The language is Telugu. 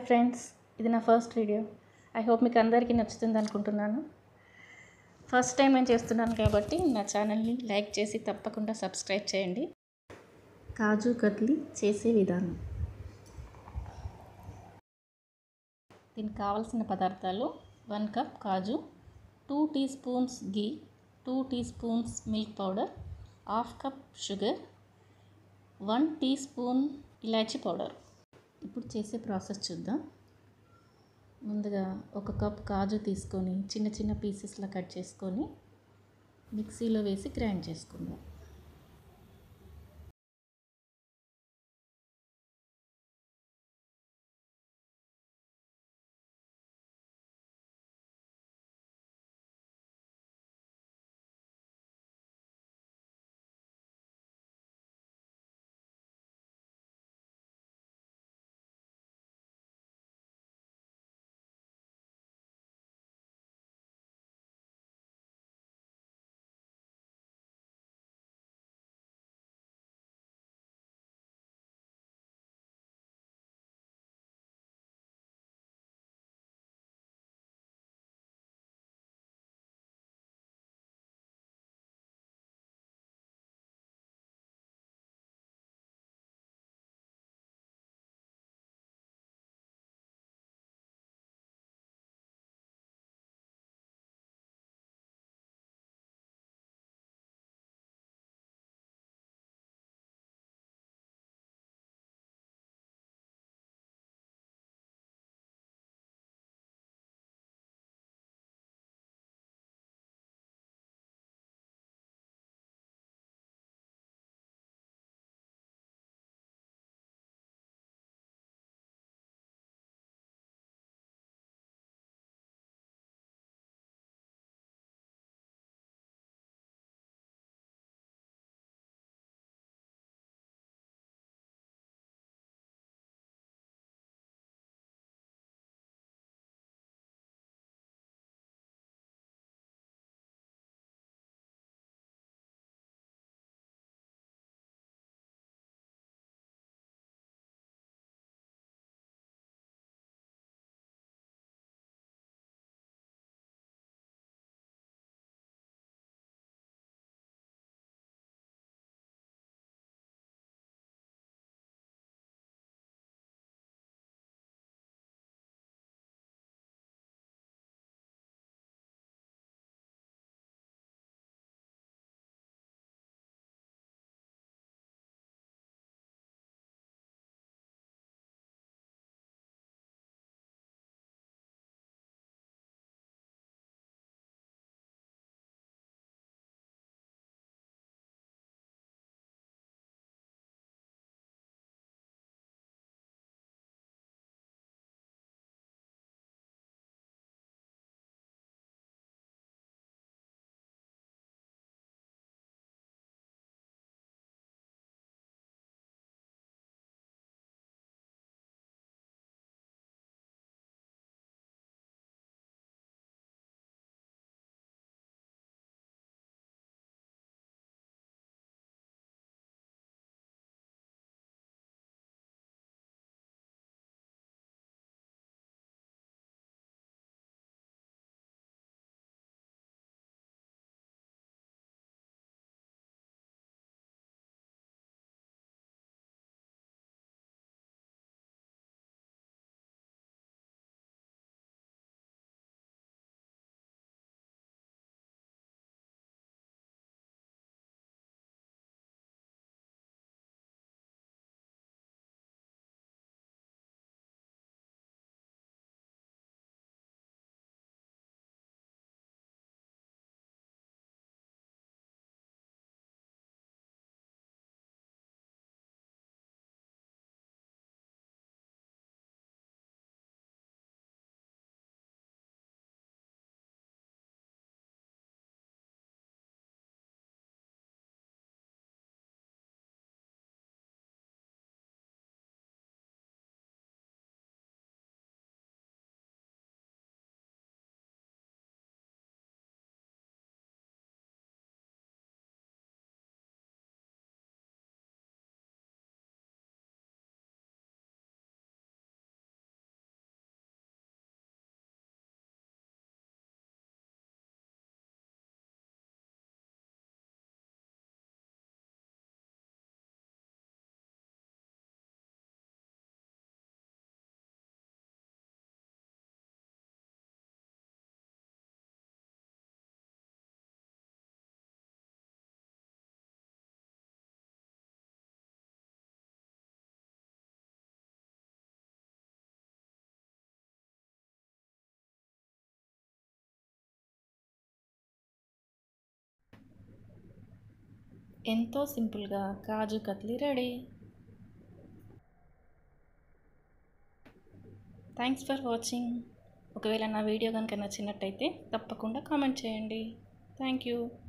ఫ్రెండ్స్ ఇది నా ఫస్ట్ వీడియో ఐ హోప్ మీకు అందరికీ నచ్చుతుంది అనుకుంటున్నాను ఫస్ట్ టైం నేను చేస్తున్నాను కాబట్టి నా ఛానల్ని లైక్ చేసి తప్పకుండా సబ్స్క్రైబ్ చేయండి కాజు కత్లీ చేసే విధానం దీనికి కావాల్సిన పదార్థాలు one cup kaju two teaspoons ghee two teaspoons milk powder half cup sugar one teaspoon elaichi powder ఇప్పుడు చేసే ప్రాసెస్ చూద్దాం ముందుగా ఒక కప్ కాజు తీసుకొని చిన్న చిన్న పీసెస్లా కట్ చేసుకొని మిక్సీలో వేసి గ్రైండ్ చేసుకుందాం ఎంతో సింపుల్గా kaju katli ready thanks for watching ఒకవేళ నా వీడియో కనుక నచ్చినట్టయితే తప్పకుండా కామెంట్ చేయండి థ్యాంక్ యూ